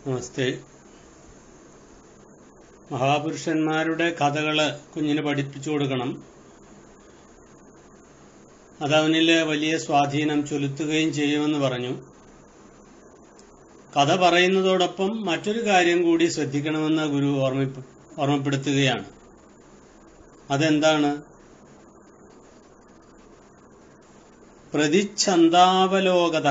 നമസ്തേ മഹാപുരുഷന്മാരുടെ കഥകള് കുഞ്ഞിന് പഠിപ്പിച്ചു കൊടുക്കണം അതവനിൽ വലിയ സ്വാധീനം ചെലുത്തുകയും ചെയ്യുമെന്ന് പറഞ്ഞു കഥ പറയുന്നതോടൊപ്പം മറ്റൊരു കാര്യം കൂടി ശ്രദ്ധിക്കണമെന്ന് ഗുരു ഓർമ്മ ഓർമ്മപ്പെടുത്തുകയാണ് അതെന്താണ് പ്രതിച്ഛന്താവലോകത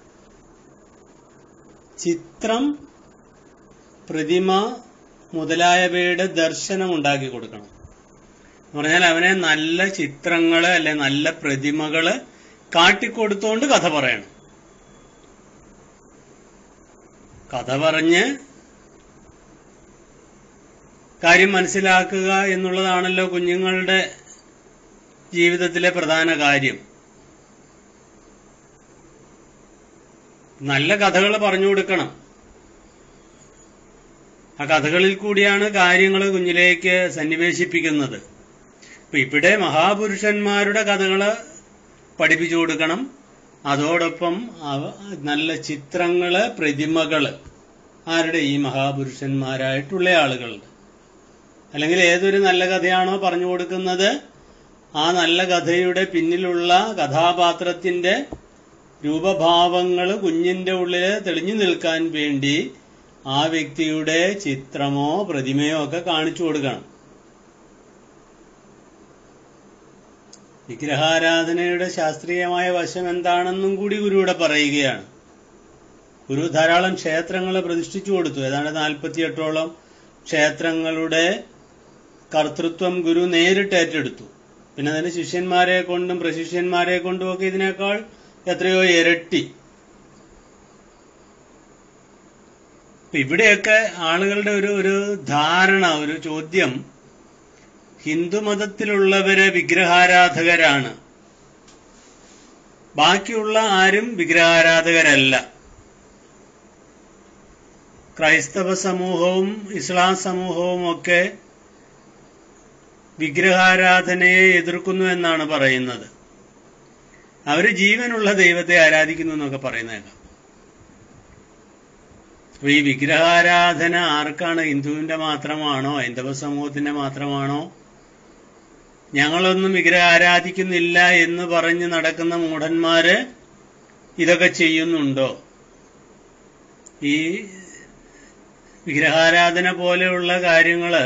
ചിത്രം പ്രതിമ മുതലായവയുടെ ദർശനം ഉണ്ടാക്കി കൊടുക്കണം എന്ന് പറഞ്ഞാൽ അവനെ നല്ല ചിത്രങ്ങള് അല്ലെ നല്ല പ്രതിമകള് കാട്ടിക്കൊടുത്തോണ്ട് കഥ പറയണം കഥ പറഞ്ഞ് കാര്യം മനസ്സിലാക്കുക എന്നുള്ളതാണല്ലോ കുഞ്ഞുങ്ങളുടെ ജീവിതത്തിലെ പ്രധാന കാര്യം നല്ല കഥകൾ പറഞ്ഞു കൊടുക്കണം ആ കഥകളിൽ കൂടിയാണ് കാര്യങ്ങൾ കുഞ്ഞിലേക്ക് സന്നിവേശിപ്പിക്കുന്നത് അപ്പൊ ഇവിടെ മഹാപുരുഷന്മാരുടെ കഥകള് പഠിപ്പിച്ചു കൊടുക്കണം അതോടൊപ്പം അവ- നല്ല ചിത്രങ്ങള് പ്രതിമകള് ആരുടെ ഈ മഹാപുരുഷന്മാരായിട്ടുള്ള ആളുകളുടെ അല്ലെങ്കിൽ ഏതൊരു നല്ല കഥയാണോ പറഞ്ഞു കൊടുക്കുന്നത് ആ നല്ല കഥയുടെ പിന്നിലുള്ള കഥാപാത്രത്തിന്റെ രൂപഭാവങ്ങൾ കുഞ്ഞിന്റെ ഉള്ളില് തെളിഞ്ഞു നിൽക്കാൻ വേണ്ടി ആ വ്യക്തിയുടെ ചിത്രമോ പ്രതിമയോ ഒക്കെ കാണിച്ചു കൊടുക്കണം വിഗ്രഹാരാധനയുടെ ശാസ്ത്രീയമായ വശം എന്താണെന്നും കൂടി ഗുരു ഇവിടെ പറയുകയാണ് ഗുരു ധാരാളം ക്ഷേത്രങ്ങൾ പ്രതിഷ്ഠിച്ചു കൊടുത്തു ഏതാണ്ട് നാൽപ്പത്തിയെട്ടോളം ക്ഷേത്രങ്ങളുടെ കർത്തൃത്വം ഗുരു നേരിട്ട് ഏറ്റെടുത്തു പിന്നെ അതിന് ശിഷ്യന്മാരെ കൊണ്ടും പ്രശിഷ്യന്മാരെ കൊണ്ടും ഒക്കെ ഇതിനേക്കാൾ എത്രയോ ഇരട്ടി ഇപ്പൊ ഇവിടെയൊക്കെ ആളുകളുടെ ഒരു ഒരു ധാരണ ഒരു ചോദ്യം ഹിന്ദുമതത്തിലുള്ളവര് വിഗ്രഹാരാധകരാണ് ബാക്കിയുള്ള ആരും വിഗ്രഹാരാധകരല്ല ക്രൈസ്തവ സമൂഹവും ഇസ്ലാം സമൂഹവും ഒക്കെ വിഗ്രഹാരാധനയെ എതിർക്കുന്നു എന്നാണ് പറയുന്നത് അവര് ജീവനുള്ള ദൈവത്തെ ആരാധിക്കുന്നു എന്നൊക്കെ പറയുന്നതല്ല അപ്പൊ ഈ വിഗ്രഹാരാധന ആർക്കാണ് ഹിന്ദുവിന്റെ മാത്രമാണോ ഹൈന്ദവ സമൂഹത്തിന്റെ മാത്രമാണോ ഞങ്ങളൊന്നും വിഗ്രഹം ആരാധിക്കുന്നില്ല എന്ന് പറഞ്ഞ് നടക്കുന്ന മൂഢന്മാര് ഇതൊക്കെ ചെയ്യുന്നുണ്ടോ ഈ വിഗ്രഹാരാധന പോലെയുള്ള കാര്യങ്ങള്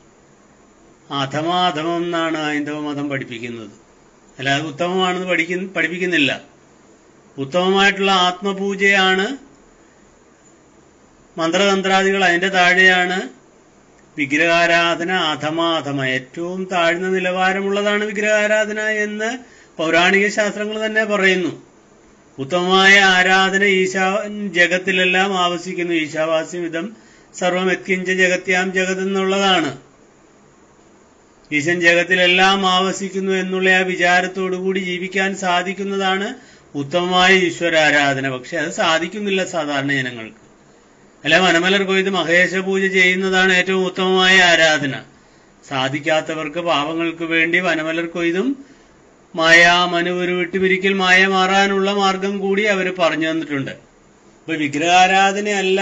അധമാധമം എന്നാണ് ഹൈന്ദവ മതം പഠിപ്പിക്കുന്നത് അല്ലാതെ ഉത്തമമാണെന്ന് പഠിക്കുന്ന പഠിപ്പിക്കുന്നില്ല ഉത്തമമായിട്ടുള്ള ആത്മപൂജയാണ് മന്ത്രതന്ത്രാദികൾ അതിന്റെ താഴെയാണ് വിഗ്രഹാരാധന അധമാധമ ഏറ്റവും താഴ്ന്ന നിലവാരമുള്ളതാണ് വിഗ്രഹാരാധന എന്ന് പൗരാണിക ശാസ്ത്രങ്ങൾ തന്നെ പറയുന്നു ഉത്തമമായ ആരാധന ഈശാ ജഗത്തിലെല്ലാം ആവസിക്കുന്നു ഈശാവാസ്യം ഇതം സർവം എത്കിഞ്ച ജഗത്യാം ജഗത് എന്നുള്ളതാണ് ഈശൻ ജഗത്തിലെല്ലാം ആവസിക്കുന്നു എന്നുള്ള ആ വിചാരത്തോടുകൂടി ജീവിക്കാൻ സാധിക്കുന്നതാണ് ഉത്തമമായ ഈശ്വരാരാധന പക്ഷെ അത് സാധിക്കുന്നില്ല സാധാരണ ജനങ്ങൾക്ക് അല്ല വനമലർ കൊയ്ത് മഹേശ പൂജ ചെയ്യുന്നതാണ് ഏറ്റവും ഉത്തമമായ ആരാധന സാധിക്കാത്തവർക്ക് പാവങ്ങൾക്ക് വേണ്ടി വനമലർ കൊയ്തും മായ മനുവരു വിട്ടുപിരിക്കൽ മായ മാറാനുള്ള മാർഗം കൂടി അവർ പറഞ്ഞു തന്നിട്ടുണ്ട് ഇപ്പൊ വിഗ്രഹാരാധനയല്ല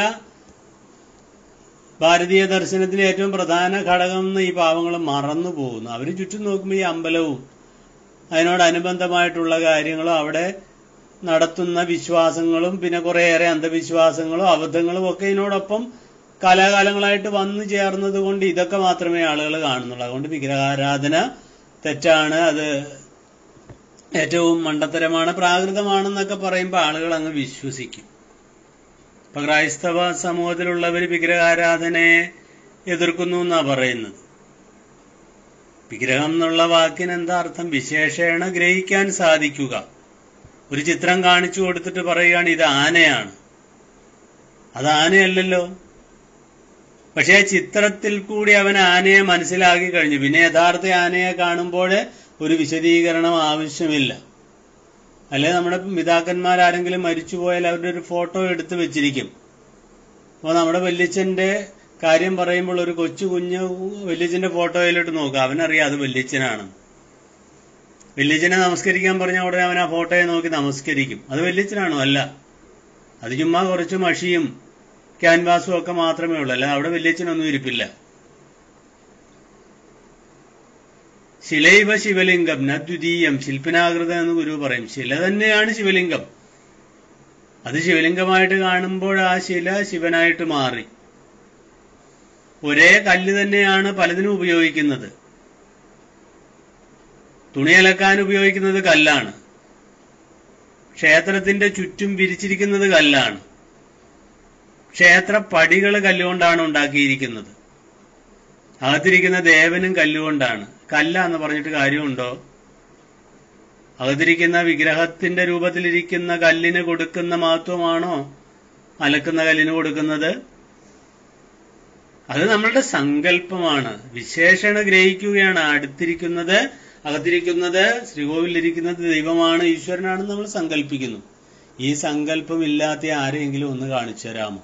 ഭാരതീയ ദർശനത്തിലെ ഏറ്റവും പ്രധാന ഘടകം എന്ന് ഈ പാവങ്ങൾ മറന്നു പോകുന്നു അവർ ചുറ്റും നോക്കുമ്പോൾ ഈ അമ്പലവും അതിനോടനുബന്ധമായിട്ടുള്ള കാര്യങ്ങളും അവിടെ നടത്തുന്ന വിശ്വാസങ്ങളും പിന്നെ കുറേയേറെ അന്ധവിശ്വാസങ്ങളും അബദ്ധങ്ങളും ഒക്കെ ഇതിനോടൊപ്പം കാലാകാലങ്ങളായിട്ട് വന്നു ചേർന്നത് കൊണ്ട് ഇതൊക്കെ മാത്രമേ ആളുകൾ കാണുന്നുള്ളൂ അതുകൊണ്ട് വിഗ്രഹാരാധന തെറ്റാണ് അത് ഏറ്റവും മണ്ടത്തരമാണ് പ്രാകൃതമാണെന്നൊക്കെ പറയുമ്പോൾ ആളുകൾ അങ്ങ് വിശ്വസിക്കും ഇപ്പൊ ക്രൈസ്തവ സമൂഹത്തിലുള്ളവർ വിഗ്രഹാരാധനയെ എതിർക്കുന്നു എന്നാ പറയുന്നത് വിഗ്രഹം എന്നുള്ള വാക്കിന് എന്താ അർത്ഥം വിശേഷേണ ഗ്രഹിക്കാൻ സാധിക്കുക ഒരു ചിത്രം കാണിച്ചു കൊടുത്തിട്ട് പറയുകയാണ് ഇത് ആനയാണ് അത് ആനയല്ലല്ലോ പക്ഷേ ചിത്രത്തിൽ കൂടി അവൻ ആനയെ മനസ്സിലാക്കി കഴിഞ്ഞു പിന്നെ യഥാർത്ഥ ആനയെ കാണുമ്പോൾ ഒരു വിശദീകരണം ആവശ്യമില്ല അല്ലെ നമ്മുടെ പിതാക്കന്മാരാരെങ്കിലും മരിച്ചുപോയാൽ അവരുടെ ഒരു ഫോട്ടോ എടുത്ത് വെച്ചിരിക്കും അപ്പോൾ നമ്മുടെ വല്യച്ഛന്റെ കാര്യം പറയുമ്പോൾ ഒരു കൊച്ചു കുഞ്ഞ് വല്യച്ഛന്റെ ഫോട്ടോയിലിട്ട് നോക്കുക അവനറിയാം അത് വല്യച്ഛനാണ് വല്യച്ഛനെ നമസ്കരിക്കാൻ പറഞ്ഞ ഉടനെ അവൻ ആ ഫോട്ടോയെ നോക്കി നമസ്കരിക്കും അത് വല്യച്ഛനാണോ അല്ല അത് ചുമ്മാ കുറച്ച് മഷിയും ക്യാൻവാസും ഒക്കെ മാത്രമേ ഉള്ളൂ അല്ലാതെ അവിടെ വല്യച്ഛനൊന്നും ഇരിപ്പില്ല ശിലൈവ ശിവലിംഗം ന ദ്വിതീയം ശില്പനാകൃതം എന്ന് ഗുരു പറയും ശില തന്നെയാണ് ശിവലിംഗം അത് ശിവലിംഗമായിട്ട് കാണുമ്പോൾ ആ ശില ശിവനായിട്ട് മാറി ഒരേ കല്ല് തന്നെയാണ് പലതിനും ഉപയോഗിക്കുന്നത് തുണി അലക്കാൻ ഉപയോഗിക്കുന്നത് കല്ലാണ് ക്ഷേത്രത്തിന്റെ ചുറ്റും വിരിച്ചിരിക്കുന്നത് കല്ലാണ് ക്ഷേത്ര പടികൾ കല്ലുകൊണ്ടാണ് ഉണ്ടാക്കിയിരിക്കുന്നത് അകത്തിരിക്കുന്ന ദേവനും കല്ലുകൊണ്ടാണ് കല്ല എന്ന് പറഞ്ഞിട്ട് കാര്യമുണ്ടോ അകത്തിരിക്കുന്ന വിഗ്രഹത്തിന്റെ രൂപത്തിലിരിക്കുന്ന കല്ലിന് കൊടുക്കുന്ന മഹത്വമാണോ അലക്കുന്ന കല്ലിന് കൊടുക്കുന്നത് അത് നമ്മളുടെ സങ്കല്പമാണ് വിശേഷണ ഗ്രഹിക്കുകയാണ് അടുത്തിരിക്കുന്നത് അകത്തിരിക്കുന്നത് ശ്രീകോവിലിരിക്കുന്നത് ദൈവമാണ് ഈശ്വരനാണെന്ന് നമ്മൾ സങ്കല്പിക്കുന്നു ഈ സങ്കല്പം ഇല്ലാത്ത ആരെങ്കിലും ഒന്ന് കാണിച്ചു തരാമോ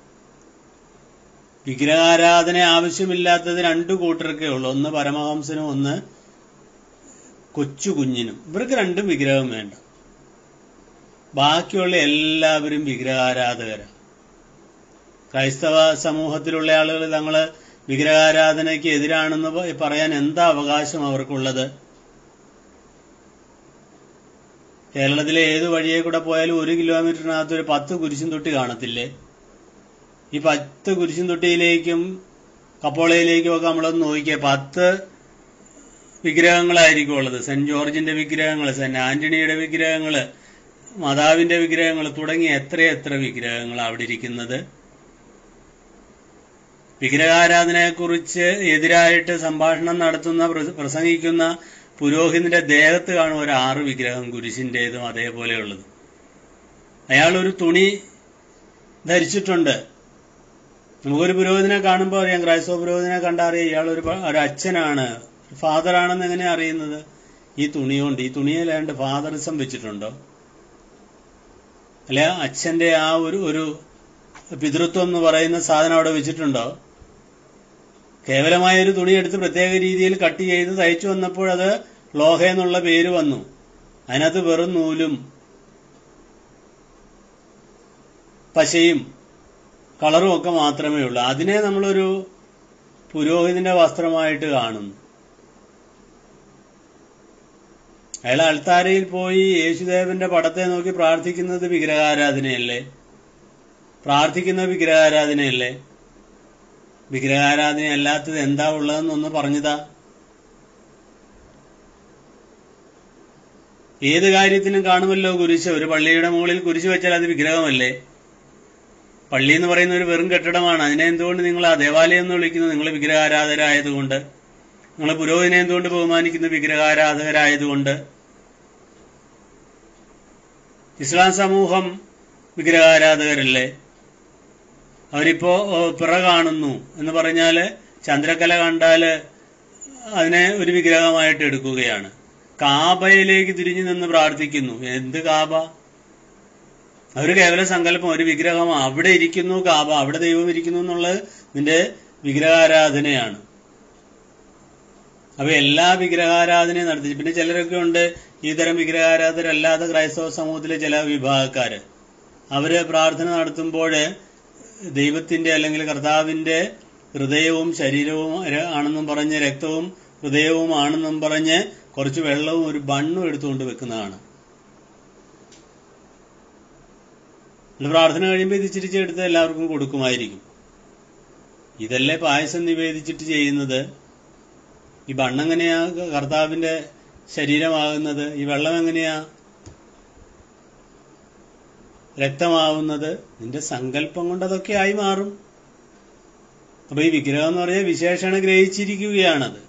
വിഗ്രഹാരാധന ആവശ്യമില്ലാത്തത് രണ്ടു കൂട്ടർക്കേ ഉള്ളൂ ഒന്ന് പരമഹംസനും ഒന്ന് കൊച്ചു കുഞ്ഞിനും ഇവർക്ക് രണ്ടും വിഗ്രഹം വേണ്ട ബാക്കിയുള്ള എല്ലാവരും വിഗ്രഹാരാധകരാണ് ക്രൈസ്തവ സമൂഹത്തിലുള്ള ആളുകൾ തങ്ങള് വിഗ്രഹാരാധനയ്ക്ക് എതിരാണെന്ന് പ- പറയാൻ എന്താ അവകാശം അവർക്കുള്ളത് കേരളത്തിലെ ഏത് വഴിയെ കൂടെ പോയാലും ഒരു കിലോമീറ്ററിനകത്ത് ഒരു പത്ത് കുരിശും തൊട്ടി കാണത്തില്ലേ ഈ പത്ത് കുരിശും തൊട്ടിയിലേക്കും കപ്പോളയിലേക്കും ഒക്കെ നമ്മളൊന്ന് നോക്കിയാൽ പത്ത് വിഗ്രഹങ്ങളായിരിക്കും ഉള്ളത് സെന്റ് ജോർജിന്റെ വിഗ്രഹങ്ങൾ സെന്റ് ആന്റണിയുടെ വിഗ്രഹങ്ങള് മാതാവിന്റെ വിഗ്രഹങ്ങൾ തുടങ്ങി എത്രയെത്ര വിഗ്രഹങ്ങൾ അവിടെ ഇരിക്കുന്നത് വിഗ്രഹാരാധനയെക്കുറിച്ച് എതിരായിട്ട് സംഭാഷണം നടത്തുന്ന പ്ര- പ്രസംഗിക്കുന്ന പുരോഹിതന്റെ ദേഹത്ത് കാണും ഒരു ആറ് വിഗ്രഹം കുരിശിന്റേതും അതേപോലെയുള്ളത് അയാൾ ഒരു തുണി ധരിച്ചിട്ടുണ്ട് നമുക്കൊരു പുരോഹിതനെ കാണുമ്പോൾ അറിയാം ക്രൈസ്തവ പുരോഹിതനെ കണ്ടാൽ അറിയാം ഇയാൾ ഒരു പ- ഒരു അച്ഛനാണ് ഫാദർ ആണെന്ന് എങ്ങനെ അറിയുന്നത് ഈ തുണി കൊണ്ട് ഈ തുണിയിലാണ്ട് ഫാദറിസം വെച്ചിട്ടുണ്ടോ അല്ലെ അച്ഛന്റെ ആ ഒരു ഒരു പിതൃത്വം എന്ന് പറയുന്ന സാധനം അവിടെ വെച്ചിട്ടുണ്ടോ കേവലമായ ഒരു തുണി എടുത്ത് പ്രത്യേക രീതിയിൽ കട്ട് ചെയ്ത് തയ്ച്ചു വന്നപ്പോൾ അത് ലോഹ എന്നുള്ള പേര് വന്നു അതിനകത്ത് വെറും നൂലും പശയും കളറും ഒക്കെ മാത്രമേ ഉള്ളൂ അതിനെ നമ്മളൊരു പുരോഹിതന്റെ വസ്ത്രമായിട്ട് കാണുന്നു അയാൾ അൾത്താരയിൽ പോയി യേശുദേവന്റെ പടത്തെ നോക്കി പ്രാർത്ഥിക്കുന്നത് വിഗ്രഹാരാധനയല്ലേ പ്രാർത്ഥിക്കുന്ന വിഗ്രഹാരാധനയല്ലേ വിഗ്രഹാരാധന അല്ലാത്തത് എന്താ ഉള്ളതെന്നൊന്ന് പറഞ്ഞതാ ഏത് കാര്യത്തിനും കാണുമല്ലോ കുരിശ് ഒരു പള്ളിയുടെ മുകളിൽ കുരിശ് വെച്ചാൽ അത് വിഗ്രഹമല്ലേ പള്ളി എന്ന് പറയുന്ന ഒരു വെറും കെട്ടിടമാണ് അതിനെ എന്തുകൊണ്ട് നിങ്ങൾ ആ ദേവാലയം എന്ന് വിളിക്കുന്നത് നിങ്ങൾ വിഗ്രഹാരാധകരായതുകൊണ്ട് നിങ്ങൾ പുരോഹിതനെ എന്തുകൊണ്ട് ബഹുമാനിക്കുന്നു വിഗ്രഹാരാധകരായതുകൊണ്ട് ഇസ്ലാം സമൂഹം വിഗ്രഹാരാധകരല്ലേ അവരിപ്പോ ഓ, പിറ കാണുന്നു എന്ന് പറഞ്ഞാല് ചന്ദ്രക്കല കണ്ടാല് അതിനെ ഒരു വിഗ്രഹമായിട്ട് എടുക്കുകയാണ് കാബയിലേക്ക് തിരിഞ്ഞു നിന്ന് പ്രാർത്ഥിക്കുന്നു എന്ത് കാബ അവര് കേവല സങ്കല്പം ഒരു വിഗ്രഹം അവിടെ ഇരിക്കുന്നു കാബ അവിടെ ദൈവം ഇരിക്കുന്നു എന്നുള്ളത് നിന്റെ വിഗ്രഹാരാധനയാണ് അപ്പൊ എല്ലാ വിഗ്രഹാരാധനയും നടത്തി പിന്നെ ചിലരൊക്കെ ഉണ്ട് ഈ തരം വിഗ്രഹാരാധകരല്ലാത്ത ക്രൈസ്തവ സമൂഹത്തിലെ ചില വിഭാഗക്കാര് അവര് പ്രാർത്ഥന നടത്തുമ്പോൾ ദൈവത്തിന്റെ അല്ലെങ്കിൽ കർത്താവിന്റെ ഹൃദയവും ശരീരവും ര- ആണെന്നും പറഞ്ഞ് രക്തവും ഹൃദയവും ആണെന്നും പറഞ്ഞ് കുറച്ച് വെള്ളവും ഒരു ബണ്ണും എടുത്തുകൊണ്ട് വെക്കുന്നതാണ് എന്നിട്ട് പ്രാർത്ഥന കഴിയുമ്പോൾ ഇത് ഇച്ചിരിച്ച് എടുത്ത് എല്ലാവർക്കും കൊടുക്കുമായിരിക്കും ഇതല്ലേ പായസം നിവേദിച്ചിട്ട് ചെയ്യുന്നത് ഈ ബണ്ണെങ്ങനെയാ കർത്താവിന്റെ ശരീരമാകുന്നത് ഈ വെള്ളം എങ്ങനെയാ രക്തമാവുന്നത് നിന്റെ സങ്കല്പം കൊണ്ട് അതൊക്കെ ആയി മാറും അപ്പൊ ഈ വിഗ്രഹം എന്ന് പറഞ്ഞാൽ വിശേഷണ ഗ്രഹിച്ചിരിക്കുകയാണത്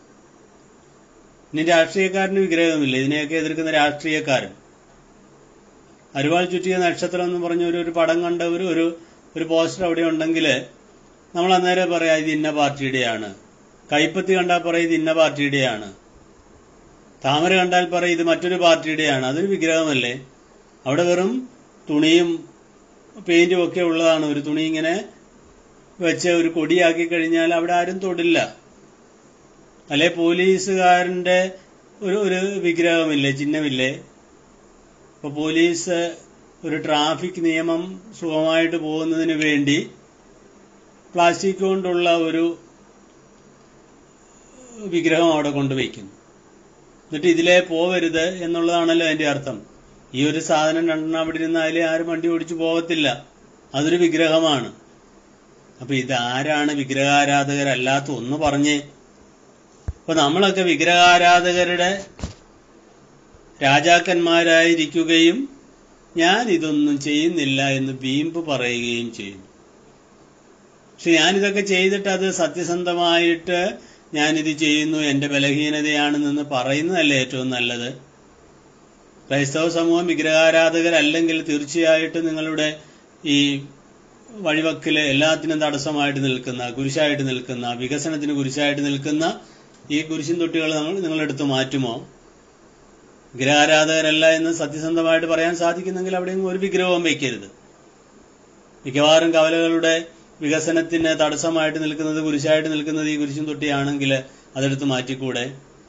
ഇനി രാഷ്ട്രീയക്കാരന് വിഗ്രഹമില്ല ഇതിനെയൊക്കെ എതിർക്കുന്ന രാഷ്ട്രീയക്കാരൻ അരുവാൾ ചുറ്റിയ നക്ഷത്രം എന്ന് പറഞ്ഞ ഒരു ഒരു പടം കണ്ട ഒരു ഒരു ഒരു പോസ്റ്റർ അവിടെ ഉണ്ടെങ്കിൽ നമ്മൾ അന്നേരം പറയാം ഇത് ഇന്ന പാർട്ടിയുടെയാണ് കൈപ്പത്തി കണ്ടാൽ പറയും ഇത് ഇന്ന പാർട്ടിയുടെയാണ് താമര കണ്ടാൽ പറയും ഇത് മറ്റൊരു പാർട്ടിയുടെയാണ് അതൊരു വിഗ്രഹമല്ലേ അവിടെ വെറും തുണിയും പെയിന്റും ഒക്കെ ഉള്ളതാണ് ഒരു തുണി ഇങ്ങനെ വെച്ച് ഒരു കൊടിയാക്കി കഴിഞ്ഞാൽ അവിടെ ആരും തൊടില്ല അല്ലെ പോലീസുകാരന്റെ ഒരു ഒരു വിഗ്രഹമില്ലേ ചിഹ്നമില്ലേ ഇപ്പൊ പോലീസ് ഒരു ട്രാഫിക് നിയമം സുഖമായിട്ട് പോകുന്നതിന് വേണ്ടി പ്ലാസ്റ്റിക് കൊണ്ടുള്ള ഒരു വിഗ്രഹം അവിടെ കൊണ്ടുവയ്ക്കുന്നു എന്നിട്ട് ഇതിലേ പോവരുത് എന്നുള്ളതാണല്ലോ അതിന്റെ അർത്ഥം ഈ ഒരു സാധനം രണ്ടെണ്ണം അവിടെ ഇരുന്നാലേ ആരും വണ്ടി ഓടിച്ചു പോകത്തില്ല അതൊരു വിഗ്രഹമാണ് അപ്പൊ ഇതാരാണ് വിഗ്രഹാരാധകരല്ലാത്ത ഒന്ന് പറഞ്ഞേ അപ്പൊ നമ്മളൊക്കെ വിഗ്രഹാരാധകരുടെ രാജാക്കന്മാരായിരിക്കുകയും ഞാൻ ഇതൊന്നും ചെയ്യുന്നില്ല എന്ന് വീമ്പ് പറയുകയും ചെയ്യുന്നു പക്ഷെ ഞാനിതൊക്കെ ചെയ്തിട്ട് അത് സത്യസന്ധമായിട്ട് ഞാനിത് ചെയ്യുന്നു എന്റെ ബലഹീനതയാണെന്ന് പറയുന്നതല്ലേ ഏറ്റവും നല്ലത് ക്രൈസ്തവ സമൂഹം വിഗ്രഹാരാധകരല്ലെങ്കിൽ തീർച്ചയായിട്ടും നിങ്ങളുടെ ഈ വഴിവക്കില് എല്ലാത്തിനും തടസ്സമായിട്ട് നിൽക്കുന്ന കുരിശായിട്ട് നിൽക്കുന്ന വികസനത്തിന് കുരിശായിട്ട് നിൽക്കുന്ന ഈ കുരിശിൻ തൊട്ടികൾ നമ്മൾ നിങ്ങളെടുത്ത് മാറ്റുമോ വിഗ്രഹാരാധകരല്ല എന്ന് സത്യസന്ധമായിട്ട് പറയാൻ സാധിക്കുന്നെങ്കിൽ അവിടെയെങ്കിലും ഒരു വിഗ്രഹവും വയ്ക്കരുത് മിക്കവാറും കവലകളുടെ വികസനത്തിന് തടസ്സമായിട്ട് നിൽക്കുന്നത് കുരിശായിട്ട് നിൽക്കുന്നത് ഈ കുരിശും തൊട്ടിയാണെങ്കിൽ അതെടുത്ത് മാറ്റിക്കൂടെ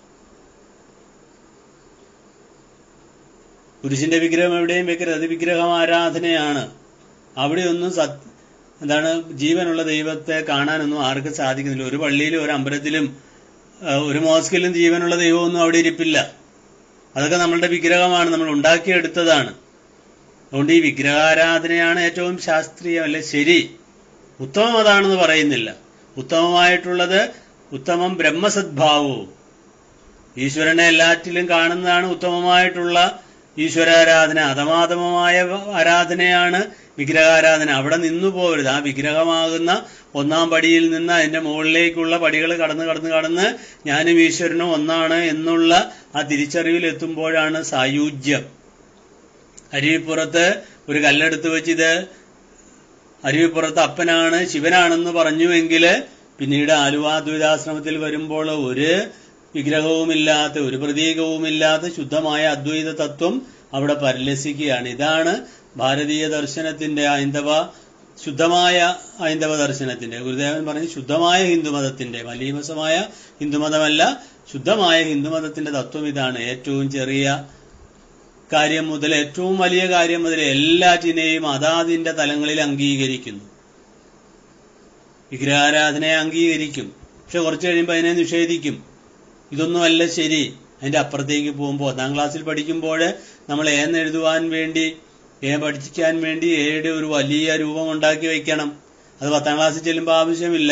കുരിശിന്റെ വിഗ്രഹം എവിടെയും വെക്കരുത് അത് വിഗ്രഹം ആരാധനയാണ് അവിടെയൊന്നും സത് എന്താണ് ജീവനുള്ള ദൈവത്തെ കാണാനൊന്നും ആർക്കും സാധിക്കുന്നില്ല ഒരു പള്ളിയിലും ഒരു അമ്പലത്തിലും ഒരു മോസ്കിലും ജീവനുള്ള ദൈവമൊന്നും അവിടെ ഇരിപ്പില്ല അതൊക്കെ നമ്മളുടെ വിഗ്രഹമാണ് നമ്മൾ ഉണ്ടാക്കിയെടുത്തതാണ് അതുകൊണ്ട് ഈ വിഗ്രഹാരാധനയാണ് ഏറ്റവും ശാസ്ത്രീയം അല്ലെ ശരി ഉത്തമം അതാണെന്ന് പറയുന്നില്ല ഉത്തമമായിട്ടുള്ളത് ഉത്തമം ബ്രഹ്മസദ്ഭാവവും ഈശ്വരനെ എല്ലാറ്റിലും കാണുന്നതാണ് ഉത്തമമായിട്ടുള്ള ഈശ്വരാരാധന അധമാധമമായ ആരാധനയാണ് വിഗ്രഹാരാധന അവിടെ നിന്നു പോകരുത് ആ വിഗ്രഹമാകുന്ന ഒന്നാം പടിയിൽ നിന്ന് അതിന്റെ മുകളിലേക്കുള്ള പടികൾ കടന്ന് കടന്ന് കടന്ന് ഞാനും ഈശ്വരനും ഒന്നാണ് എന്നുള്ള ആ തിരിച്ചറിവിൽ എത്തുമ്പോഴാണ് സായുജ്യം അരുവിപ്പുറത്ത് ഒരു കല്ലെടുത്ത് വെച്ചിത് അരുവിപ്പുറത്ത് അപ്പനാണ് ശിവനാണെന്ന് പറഞ്ഞുവെങ്കിൽ പിന്നീട് ആലുവാദ്വൈതാശ്രമത്തിൽ വരുമ്പോൾ ഒരു വിഗ്രഹവുമില്ലാത്ത ഒരു പ്രതീകവുമില്ലാത്ത ശുദ്ധമായ അദ്വൈത തത്വം അവിടെ പരിലസിക്കുകയാണ് ഇതാണ് ഭാരതീയ ദർശനത്തിന്റെ ഹൈന്ദവ ശുദ്ധമായ ഹൈന്ദവ ദർശനത്തിന്റെ ഗുരുദേവൻ പറഞ്ഞ് ശുദ്ധമായ ഹിന്ദുമതത്തിന്റെ മലീമസമായ ഹിന്ദുമതമല്ല ശുദ്ധമായ ഹിന്ദുമതത്തിന്റെ തത്വം ഇതാണ് ഏറ്റവും ചെറിയ കാര്യം മുതൽ ഏറ്റവും വലിയ കാര്യം മുതൽ എല്ലാറ്റിനെയും അതാതിന്റെ തലങ്ങളിൽ അംഗീകരിക്കുന്നു വിഗ്രഹാരാധനയെ അംഗീകരിക്കും പക്ഷെ കുറച്ചു കഴിയുമ്പോൾ അതിനെ നിഷേധിക്കും ഇതൊന്നുമല്ല ശരി അതിന്റെ അപ്പുറത്തേക്ക് പോകുമ്പോൾ ഒന്നാം ക്ലാസ്സിൽ പഠിക്കുമ്പോൾ നമ്മൾ ഏന്ന് എഴുതുവാൻ വേണ്ടി ഏ പഠിക്കാൻ വേണ്ടി ഏയുടെ ഒരു വലിയ രൂപം ഉണ്ടാക്കി വെക്കണം അത് പത്താം ക്ലാസ്സിൽ ചെല്ലുമ്പോൾ ആവശ്യമില്ല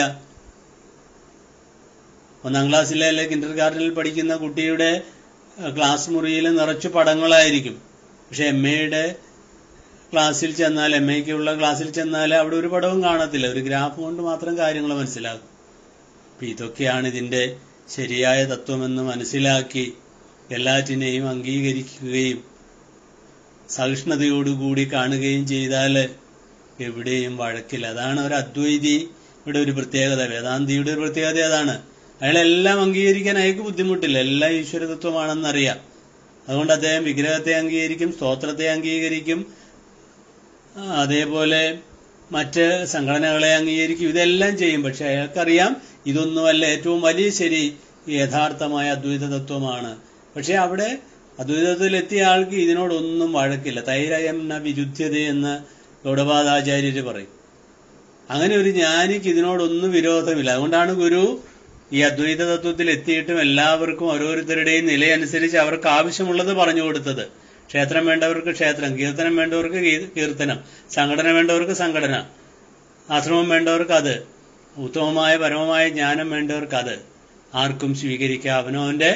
ഒന്നാം ക്ലാസ്സിലെ അല്ലെ കിൻഡർ ഗാർഡനിൽ പഠിക്കുന്ന കുട്ടിയുടെ ക്ലാസ് മുറിയിൽ നിറച്ചു പടങ്ങളായിരിക്കും പക്ഷെ എം എയുടെ ക്ലാസ്സിൽ ചെന്നാൽ എം എക്കുള്ള ക്ലാസ്സിൽ ചെന്നാൽ അവിടെ ഒരു പടവും കാണത്തില്ല ഒരു ഗ്രാഫ് കൊണ്ട് മാത്രം കാര്യങ്ങൾ മനസ്സിലാകും അപ്പൊ ഇതൊക്കെയാണ് ഇതിന്റെ ശരിയായ തത്വമെന്ന് മനസ്സിലാക്കി എല്ലാറ്റിനെയും അംഗീകരിക്കുകയും സഹിഷ്ണുതയോടുകൂടി കാണുകയും ചെയ്താൽ എവിടെയും വഴക്കില്ല അതാണ് ഒരു അദ്വൈതി ഇവിടെ ഒരു പ്രത്യേകത വേദാന്തിയുടെ ഒരു പ്രത്യേകത അതാണ് അയാളെല്ലാം അംഗീകരിക്കാൻ അയാൾക്ക് ബുദ്ധിമുട്ടില്ല എല്ലാം ഈശ്വരതത്വമാണെന്നറിയാം അതുകൊണ്ട് അദ്ദേഹം വിഗ്രഹത്തെ അംഗീകരിക്കും സ്തോത്രത്തെ അംഗീകരിക്കും അതേപോലെ മറ്റ് സംഘടനകളെ അംഗീകരിക്കും ഇതെല്ലാം ചെയ്യും പക്ഷെ അയാൾക്കറിയാം ഇതൊന്നുമല്ല ഏറ്റവും വലിയ ശരി യഥാർത്ഥമായ അദ്വൈത തത്വമാണ് പക്ഷെ അവിടെ അദ്വൈതത്തിലെത്തിയ ആൾക്ക് ഇതിനോടൊന്നും വഴക്കില്ല തൈരയം ന വിരുദ്ധ്യത എന്ന് ഗൗഡപാദാചാര്യര് പറയും അങ്ങനെ ഒരു ജ്ഞാനിക്ക് ഇതിനോടൊന്നും വിരോധമില്ല അതുകൊണ്ടാണ് ഗുരു ഈ അദ്വൈത തത്വത്തിൽ എത്തിയിട്ടും എല്ലാവർക്കും ഓരോരുത്തരുടെയും നിലയനുസരിച്ച് അവർക്ക് ആവശ്യമുള്ളത് പറഞ്ഞു കൊടുത്തത് ക്ഷേത്രം വേണ്ടവർക്ക് ക്ഷേത്രം കീർത്തനം വേണ്ടവർക്ക് കീർത്തനം സംഘടന വേണ്ടവർക്ക് സംഘടന ആശ്രമം വേണ്ടവർക്ക് അത് ഉത്തമമായ പരമമായ ജ്ഞാനം വേണ്ടവർക്ക് അത് ആർക്കും സ്വീകരിക്കാം അവനവന്റെ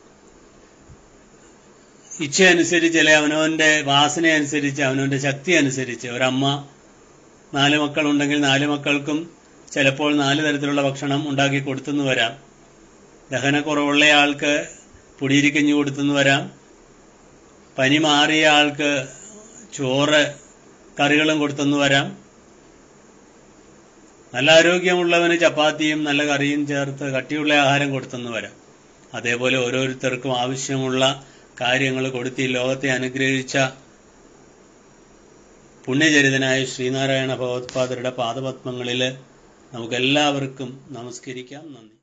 ഇച്ഛ അനുസരിച്ച് അല്ലെ അവനവന്റെ വാസന അനുസരിച്ച് അവനവന്റെ ശക്തി അനുസരിച്ച് ഒരമ്മ നാല് മക്കളുണ്ടെങ്കിൽ നാല് മക്കൾക്കും ചിലപ്പോൾ നാല് തരത്തിലുള്ള ഭക്ഷണം ഉണ്ടാക്കി കൊടുത്തെന്ന് വരാം ദഹനക്കുറവുള്ള ആൾക്ക് പൊടിയിരിക്കഞ്ഞു കൊടുത്തെന്ന് വരാം പനി മാറിയ ആൾക്ക് ചോറ് കറികളും കൊടുത്തെന്ന് വരാം നല്ല ആരോഗ്യമുള്ളവന് ചപ്പാത്തിയും നല്ല കറിയും ചേർത്ത് കട്ടിയുള്ള ആഹാരം കൊടുത്തെന്ന് വരാം അതേപോലെ ഓരോരുത്തർക്കും ആവശ്യമുള്ള കാര്യങ്ങൾ കൊടുത്ത് ഈ ലോകത്തെ അനുഗ്രഹിച്ച പുണ്യചരിതനായ ശ്രീനാരായണ ഭഗവത്പാദരുടെ പാദപത്മങ്ങളിൽ നമുക്കെല്ലാവർക്കും നമസ്കരിക്കാം നന്ദി